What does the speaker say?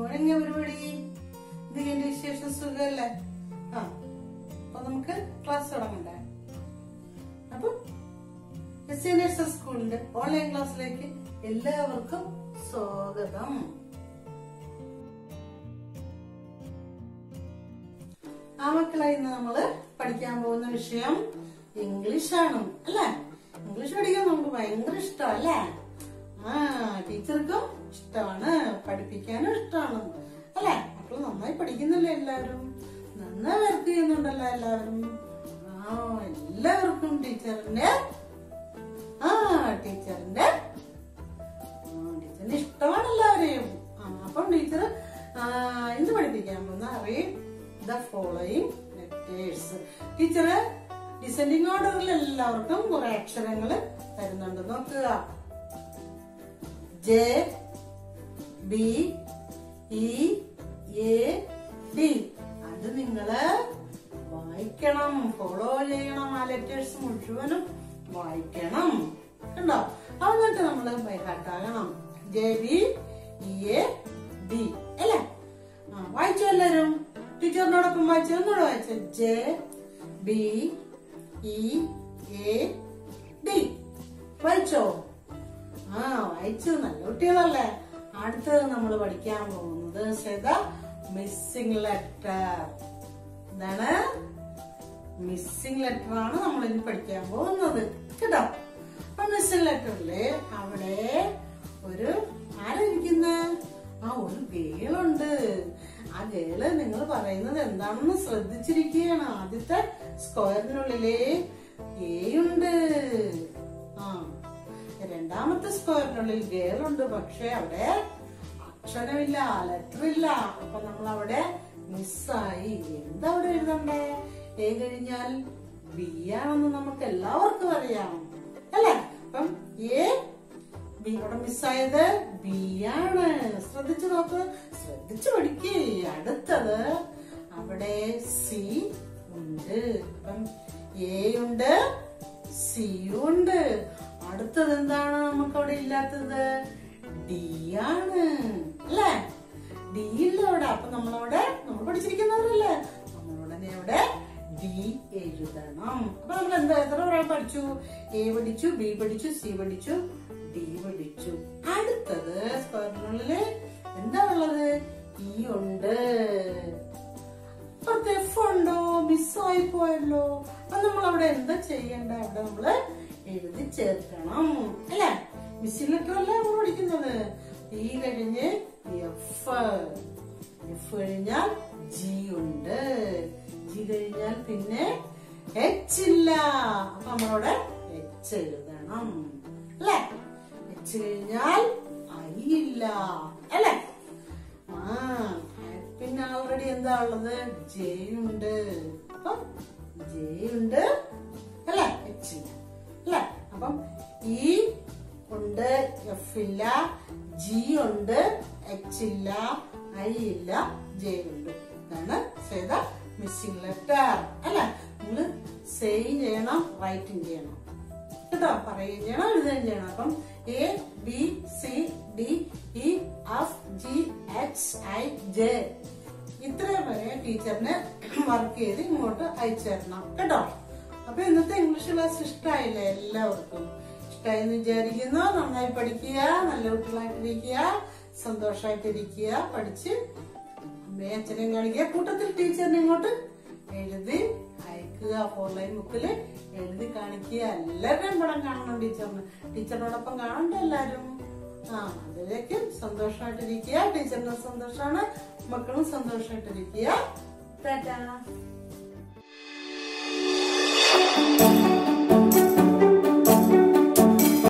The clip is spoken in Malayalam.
മോർണിംഗ് എവരിബഡി എന്തൊക്കെയുണ്ട് വിശേഷം സുഖമല്ലേ ആ അപ്പൊ നമുക്ക് ക്ലാസ് തുടങ്ങണ്ടേ അപ്പൊ എസ് എൻ എസ് എസ് സ്കൂളിന്റെ ഓൺലൈൻ ക്ലാസ്സിലേക്ക് എല്ലാവർക്കും സ്വാഗതം ആ മക്കളെ ഇന്ന് നമ്മള് പഠിക്കാൻ പോകുന്ന വിഷയം ഇംഗ്ലീഷ് ആണ് അല്ലേ ഇംഗ്ലീഷ് പഠിക്കാൻ നമുക്ക് ഭയങ്കര ഇഷ്ടം അല്ലേ ആ ടീച്ചർക്കും ഇഷ്ടമാണ് പഠിപ്പിക്കാനും ഇഷ്ടമാണ് അല്ലേ മക്കള് നന്നായി പഠിക്കുന്നില്ലേ എല്ലാവരും നന്നായി വർക്ക് ചെയ്യുന്നുണ്ടല്ലോ എല്ലാവരും ആ എല്ലാവർക്കും ടീച്ചറിന്റെ ആ ടീച്ചറിന്റെ ആ, ടീച്ചറിന് ഇഷ്ടമാണ് എല്ലാവരെയും ആ, അപ്പം ടീച്ചർ ഇന്ന് പഠിപ്പിക്കാൻ പോകുന്ന read the following letters teacher descending ഓർഡറിൽ എല്ലാവർക്കും കുറെ അക്ഷരങ്ങൾ തരുന്നുണ്ട് നോക്കുക J B E A D അത് നിങ്ങള് വായിക്കണം ഫോളോ ചെയ്യണം ആ ലെറ്റേഴ്സ് മുഴുവനും വായിക്കണം കണ്ടോ എന്നിട്ട് നമ്മള് ബൈഹാട്ടാകണം J B E A D അല്ലേ ആ വായിച്ചു എല്ലാരും ടീച്ചറിനോടൊപ്പം വായിച്ചു ഒന്നുകൂടെ വായിച്ചു J B E A D വായിച്ചോ ആ വായിച്ചു നല്ല കുട്ടികളല്ലേ അടുത്തത് നമ്മൾ പഠിക്കാൻ പോകുന്നത് ശ്വേത മിസ്സിംഗ് ലെറ്റർ എന്താണ് മിസ്സിംഗ് ലെറ്റർ ആണ് നമ്മൾ ഇനി പഠിക്കാൻ പോകുന്നത് കേട്ടോ അപ്പൊ മിസ്സിംഗ് ലെറ്ററില് അവിടെ ഒരു ആരായിരിക്കുന്ന ആ ഒരു ഗേളുണ്ട് ആ ഗേള് നിങ്ങൾ പറയുന്നത് എന്താണെന്ന് ശ്രദ്ധിച്ചിരിക്കുകയാണ് ആദ്യത്തെ സ്ക്വയറിനുള്ളിലെ എ ഉണ്ട് ആ രണ്ടാമത്തെ സ്ക്വയറിനുള്ളിൽ ഗേളുണ്ട് പക്ഷെ അവിടെ അക്ഷരമില്ല ലെറ്റർ ഇല്ല അപ്പൊ നമ്മൾ അവിടെ മിസ്സായി എന്താ അവിടെ എഴുതണ്ടേ എ കഴിഞ്ഞാൽ ബി ആണെന്ന് നമുക്ക് എല്ലാവർക്കും അറിയാം അല്ലേ അപ്പം എ ബി അവിടെ മിസ്സായത് ബി ആണ് ശ്രദ്ധിച്ചു നോക്ക് ശ്രദ്ധിച്ചു പഠിക്കേ അടുത്തത് അവിടെ സി ഉണ്ട് അപ്പം എ ഉണ്ട് സി ഉണ്ട് അടുത്തത് എന്താണ് നമുക്ക് അവിടെ ഇല്ലാത്തത് ഡി ആണ് അല്ലേ ഡി ഇല്ല അവിടെ അപ്പൊ നമ്മളവിടെ നമ്മൾ പഠിച്ചിരിക്കുന്നവരല്ലേ നമ്മളുടനെ അവിടെ ഡി എഴുതണം അപ്പൊ നമ്മൾ എന്താ എത്ര പ്രായം പഠിച്ചു എ പഠിച്ചു ബി പഠിച്ചു സി പഠിച്ചു ഡി പഠിച്ചു അടുത്തത് സ്ക്വയറിനുള്ളില് എന്താ ഉള്ളത് ഇ ഉണ്ട് അപ്പുറത്ത് എഫ് ഉണ്ടോ മിസ്സായി പോയല്ലോ അപ്പൊ നമ്മൾ അവിടെ എന്താ ചെയ്യണ്ട അവിടെ നമ്മള് എഴുതി ചേർക്കണം അല്ലേ മിസ്സിംഗ് ലെറ്റർ അല്ലേ നമ്മൾ പഠിക്കുന്നത് ഇ കഴിഞ്ഞ് എഫ് എഫ് കഴിഞ്ഞാൽ ജി ഉണ്ട് ജി കഴിഞ്ഞാൽ പിന്നെ എച്ച് ഇല്ല അപ്പൊ നമ്മളവിടെ എച്ച് എഴുതണം അല്ലേ എച്ച് കഴിഞ്ഞാൽ ഐ ഇല്ല അല്ലേ ആ പിന്നെ ഓൾറെഡി എന്താ ഉള്ളത് ജെ ഉണ്ട് അപ്പം ജെ ഉണ്ട് അല്ലേ എച്ച് അല്ലേ അപ്പം ഇ ഉണ്ട് എഫ് ഇല്ല ജി ഉണ്ട് എച്ച് ഇല്ല ഐ ഇല്ല ജെ ഉണ്ട് ഇതാണ് സേത മിസ്സിംഗ് ലെറ്റർ അല്ലേ നിങ്ങൾ സെയിം ചെയ്യണം റൈറ്റിംഗ് ചെയ്യണം കേട്ടോ പറയുകയും ചെയ്യണം എഴുതുകയും ചെയ്യണം അപ്പം A B C D E F G H I J ഇത്രയും വരെ ടീച്ചറിന് വർക്ക് ചെയ്ത് ഇങ്ങോട്ട് അയച്ചു തരണം കേട്ടോ അപ്പൊ ഇന്നത്തെ ഇംഗ്ലീഷ് ക്ലാസ് ഇഷ്ടമായില്ലേ എല്ലാവർക്കും ഇഷ്ടമായി എന്ന് വിചാരിക്കുന്നു നന്നായി പഠിക്കുക നല്ല കുട്ടികളായിട്ടിരിക്കുക സന്തോഷമായിട്ടിരിക്കുക പഠിച്ച് അമ്മയെ അച്ഛനെയും കാണിക്കുക കൂട്ടത്തിൽ ടീച്ചറിനെ ഇങ്ങോട്ട് എഴുതി അയക്കുക ഓൺലൈൻ ബുക്കില് എഴുതി കാണിക്കുക എല്ലാവരുടെയും പടം കാണണം ടീച്ചറിന് ടീച്ചറിനോടൊപ്പം കാണണ്ട എല്ലാരും ആ അതിലേക്കും സന്തോഷമായിട്ടിരിക്കുക ടീച്ചറിന്റെ സന്തോഷമാണ് മക്കളും സന്തോഷമായിട്ടിരിക്കുക ടാറ്റാ